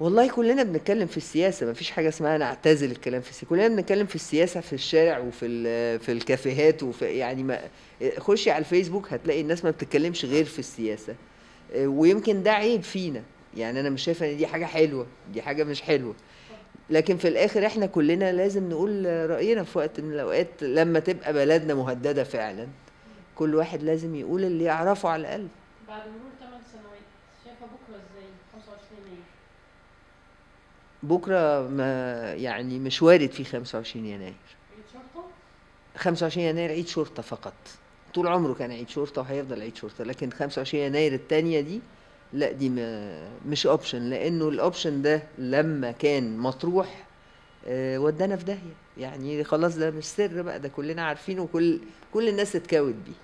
والله كلنا بنتكلم في السياسة مفيش حاجة اسمها نعتزل الكلام في السياسة كلنا بنتكلم في السياسة في الشارع وفي ال- في الكافيهات وفي يعني ما خشي على الفيسبوك هتلاقي الناس ما بتتكلمش غير في السياسة آه، ويمكن ده عيب فينا يعني انا مش شايفه ان دي حاجة حلوة دي حاجة مش حلوة لكن في الاخر احنا كلنا لازم نقول رأينا في وقت من الاوقات لما تبقى بلدنا مهددة فعلا كل واحد لازم يقول اللي يعرفه على الاقل بعد مرور 8 سنوات شايفه بكره ازاي 25 يناير بكرة ما يعني مش وارد في 25 يناير عيد شرطه 25 يناير عيد شرطة فقط طول عمره كان عيد شرطة وهيفضل عيد شرطة لكن 25 يناير التانية دي لا دي ما مش اوبشن لانه الاوبشن ده لما كان مطروح آه، ودانا في داهية يعني خلاص ده مش سر بقى ده كلنا عارفينه وكل كل الناس اتكوت بيه